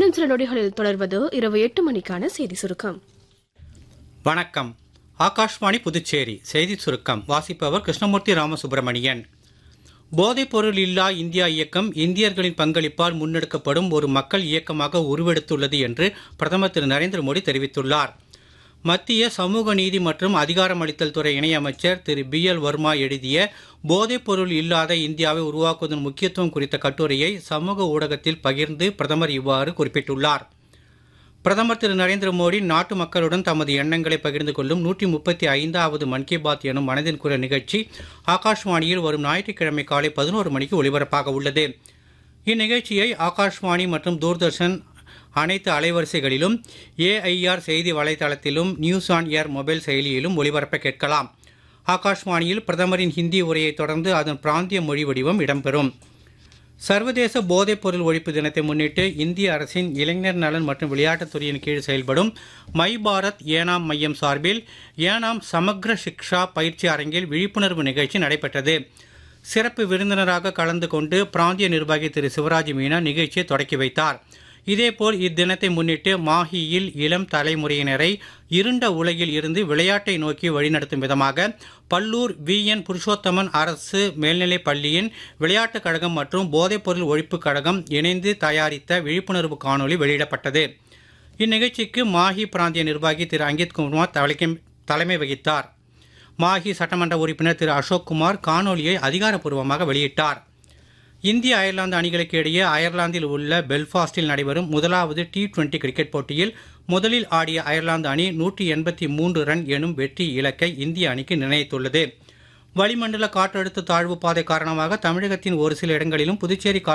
இன்னும் சில நொடிகளில் தொடர்வது இரவு எட்டு மணிக்கான செய்தி சுருக்கம் வணக்கம் ஆகாஷ்வாணி புதுச்சேரி செய்தி சுருக்கம் வாசிப்பவர் கிருஷ்ணமூர்த்தி ராமசுப்பிரமணியன் போதைப்பொருள் இல்லா இந்தியா இயக்கம் இந்தியர்களின் பங்களிப்பால் முன்னெடுக்கப்படும் ஒரு மக்கள் இயக்கமாக உருவெடுத்துள்ளது என்று பிரதமர் திரு நரேந்திர மோடி தெரிவித்துள்ளார் மத்திய சமூக நீதி மற்றும் அதிகாரமளித்தல் துறை இணையமைச்சர் திரு பி எல் வர்மா எழுதிய போதைப்பொருள் இல்லாத இந்தியாவை உருவாக்குவதன் முக்கியத்துவம் குறித்த கட்டுரையை சமூக ஊடகத்தில் பகிர்ந்து பிரதமர் இவ்வாறு குறிப்பிட்டுள்ளார் பிரதமர் திரு நரேந்திர மோடி நாட்டு மக்களுடன் தமது எண்ணங்களை பகிர்ந்து கொள்ளும் நூற்றி முப்பத்தி ஐந்தாவது மன் கி பாத் எனும் மனதின் குரல் நிகழ்ச்சி ஆகாஷ்வாணியில் வரும் ஞாயிற்றுக்கிழமை காலை பதினோரு மணிக்கு ஒலிபரப்பாக உள்ளது இந்நிகழ்ச்சியை ஆகாஷ்வாணி மற்றும் தூர்தர்ஷன் அனைத்து அலைவரிசைகளிலும் ஏஐஆர் செய்தி வலைதளத்திலும் நியூஸ் ஆன் ஏர் மொபைல் செயலியிலும் ஒலிபரப்ப கேட்கலாம் ஆகாஷ்வாணியில் பிரதமரின் ஹிந்தி உரையைத் தொடர்ந்து அதன் பிராந்திய மொழி வடிவம் இடம்பெறும் சர்வதேச போதைப்பொருள் ஒழிப்பு தினத்தை முன்னிட்டு இந்திய அரசின் இளைஞர் நலன் மற்றும் விளையாட்டுத் துறையின் கீழ் செயல்படும் மை பாரத் ஏனாம் மையம் சார்பில் ஏனாம் சமக்ர சிக்ஷா பயிற்சி அரங்கில் விழிப்புணர்வு நிகழ்ச்சி நடைபெற்றது சிறப்பு விருந்தினராக கலந்து கொண்டு பிராந்திய நிர்வாகி திரு சிவராஜ் மீனா நிகழ்ச்சியை தொடக்கி வைத்தார் இதேபோல் இத்தினத்தை முன்னிட்டு மாஹியில் இளம் தலைமுறையினரை இருண்ட உலகில் இருந்து விளையாட்டை நோக்கி வழிநடத்தும் விதமாக பல்லூர் வி என் புருஷோத்தமன் அரசு மேல்நிலைப் பள்ளியின் விளையாட்டுக் கழகம் மற்றும் போதைப்பொருள் ஒழிப்புக் கழகம் இணைந்து தயாரித்த விழிப்புணர்வு காணொலி வெளியிடப்பட்டது இந்நிகழ்ச்சிக்கு மாஹி பிராந்திய நிர்வாகி திரு அங்கித் குமார் தலைமை- தலைமை வகித்தார் மாஹி சட்டமன்ற உறுப்பினர் திரு அசோக் குமார் காணொலியை அதிகாரப்பூர்வமாக வெளியிட்டார் இந்திய அயர்லாந்து அணிகளுக்கு இடையே அயர்லாந்தில் உள்ள பெல்ஃபாஸ்டில் நடைபெறும் முதலாவது டி டுவெண்டி கிரிக்கெட் போட்டியில் முதலில் ஆடிய அயர்லாந்து அணி நூற்றி எண்பத்தி மூன்று ரன் எனும் வெற்றி இலக்கை இந்திய அணிக்கு நிர்ணயித்துள்ளது வளிமண்டல காற்றழுத்த தாழ்வு பாதை காரணமாக தமிழகத்தின் ஒரு சில இடங்களிலும் புதுச்சேரி